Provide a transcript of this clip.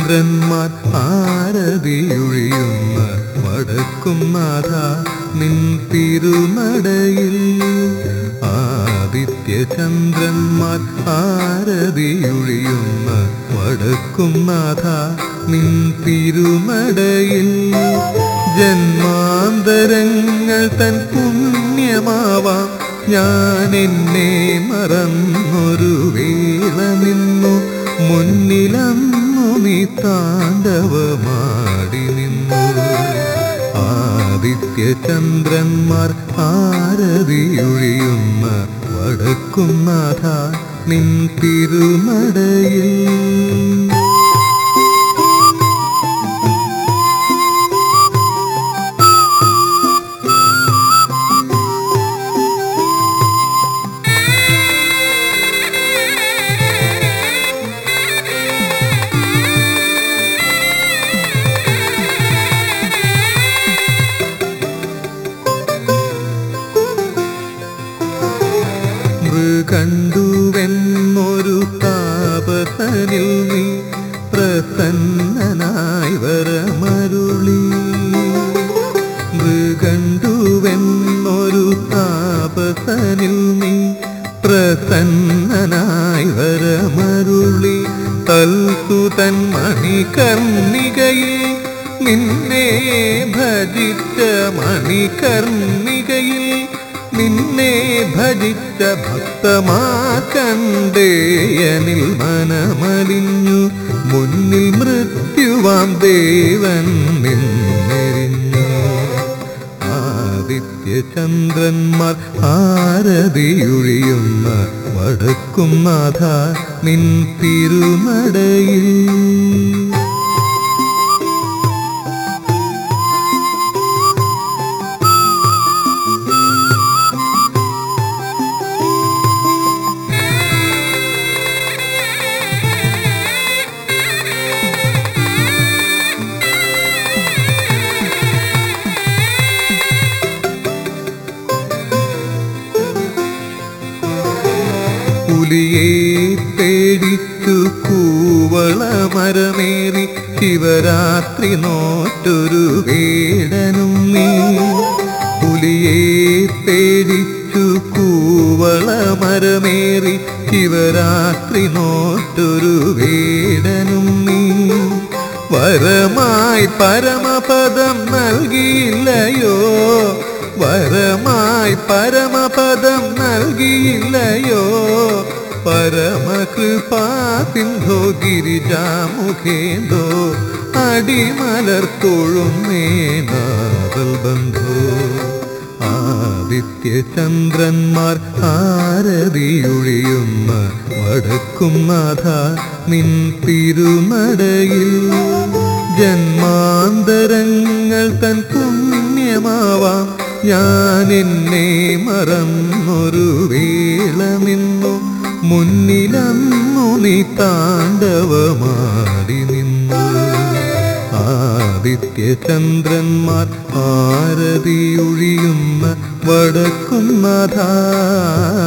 ചന്ദ്രന്മാർ ആരതിയൊഴിയുന്ന വടക്കും നാഥ നിൻ തിരുനടയിൽ ആദിത്യ ചന്ദ്രന്മാർ ആരതിയൊഴിയുന്ന വടക്കും നാഥ നിൻ തിരുനടയിൽ ജന്മാന്തരങ്ങൾ തൻ പുണ്യമാവാം ഞാൻ എന്നെ മറന്നൊരു വേള നിന്നു മുന്നിലന്നു നീ താണ്ഡവമാടി നിന്നു ആദിത്യ ചന്ദ്രന്മാർ ആരതിയൊഴിയുന്ന വടക്കും നാഥ നിൻ തിരുനടയിൽ മൃകണ്ടുവെന്നൊരു താപസനിൽ നീ പ്രസന്നനായി വരമരുളി മൃകണ്ടുവെന്നൊരു താപസനിൽ നീ പ്രസന്നനായി വരമരുളി തൽസുതൻ മണികർണികയിൽ നിന്നെ ഭജിച്ച മണികർണികയിൽ നിന്നെ ഭജിച്ച ഭക്തമാർക്കണ്ടേയനിൽ മനമലിഞ്ഞു മുന്നിൽ മൃത്യുവാം ദേവൻ നിന്നെരിഞ്ഞു ആദിത്യ ചന്ദ്രന്മാർ ആരതിയൊഴിയുന്ന വടക്കും നാഥ നിൻ തിരുനടയിൽ പുലിയെ പേടിച്ചു കൂവളമരമേറി ശിവരാത്രി നോറ്റൊരു വേടനും നീ പുലിയെ പേടിച്ചു കൂവളമരമേറി ശിവരാത്രി നോറ്റൊരു വേടനും നീ വരമായി പരമപദം നൽകിയില്ലയോ വരമായി പരമപദം നൽകിയില്ലയോ പരമകൃപാ സിന്ധോ ഗിരിജാമുഖേന്തോ അടിമലർ തൊഴുന്നേനാവൽ ബന്ധോ ആദിത്യ ചന്ദ്രന്മാർ ആരതിയൊഴിയുന്ന വടക്കും നാഥ നിൻ തിരുനടയിൽ ജന്മാന്തരങ്ങൾ തൻ പുണ്യമാവാം ഞാൻ എന്നെ മറന്നൊരു വേള നിന്നു മുന്നിലന്നു നീ താണ്ഡവമാടി നിന്നു ആദിത്യ ചന്ദ്രന്മാർ ആരതിയൊഴിയുന്ന വടക്കും നാഥ